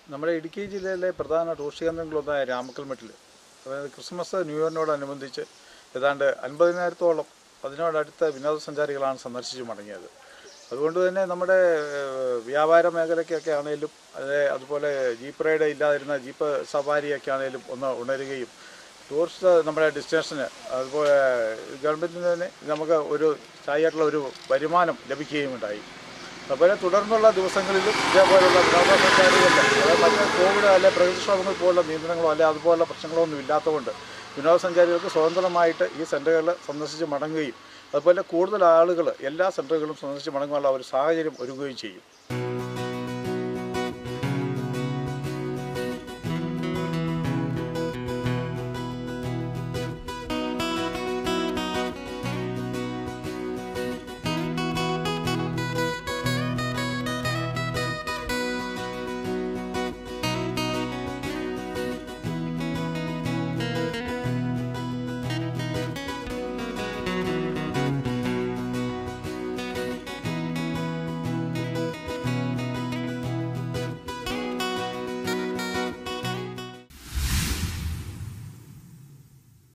നമ്മുടെ ഇടുക്കി ജില്ലയിലെ പ്രധാന ടൂറിസ്റ്റ് കേന്ദ്രങ്ങളൊന്നായ രാമക്കൽമെട്ടിൽ അതായത് ക്രിസ്മസ് ന്യൂ ഇയറിനോടനുബന്ധിച്ച് ഏതാണ്ട് അൻപതിനായിരത്തോളം അതിനോടടുത്ത വിനോദസഞ്ചാരികളാണ് സന്ദർശിച്ച് മടങ്ങിയത് അതുകൊണ്ട് തന്നെ നമ്മുടെ ഏഹ്, വ്യാപാര മേഖലയ്ക്കൊക്കെ ആണെങ്കിലും അതെ അതുപോലെ ജീപ്പ് റൈഡ് ഇല്ലാതിരുന്ന ജീപ്പ് സവാരിയൊക്കെ ആണെങ്കിലും ഒന്ന് ഉണരുകയും ടൂറിസ്റ്റ് നമ്മുടെ ഡെസ്റ്റിനേഷന് അതുപോലെ ഗവൺമെൻറ്റിന് തന്നെ നമുക്ക് ഒരു സ്ഥായിയായിട്ടുള്ള ഒരു വരുമാനം ലഭിക്കുകയും ഉണ്ടായി അതുപോലെ തുടർന്നുള്ള ദിവസങ്ങളിലും ഇതേപോലുള്ള വിനോദസഞ്ചാരികളുടെ അതായത് മറ്റ് കോവിഡ് അല്ലെ പ്രകൃതിക്ഷോഭങ്ങൾ പോലുള്ള നിയന്ത്രണങ്ങളോ അല്ലെ അതുപോലുള്ള പ്രശ്നങ്ങളോ ഒന്നും ഇല്ലാത്തതുകൊണ്ട് വിനോദസഞ്ചാരികൾക്ക് സ്വതന്ത്രമായിട്ട് ഈ സെൻ്ററുകൾ സന്ദർശിച്ച് മടങ്ങുകയും അതുപോലെ കൂടുതൽ ആളുകൾ എല്ലാ സെൻ്ററുകളും സന്ദർശിച്ച് മടങ്ങാനുള്ള ഒരു സാഹചര്യം ഒരുങ്ങുകയും ചെയ്യും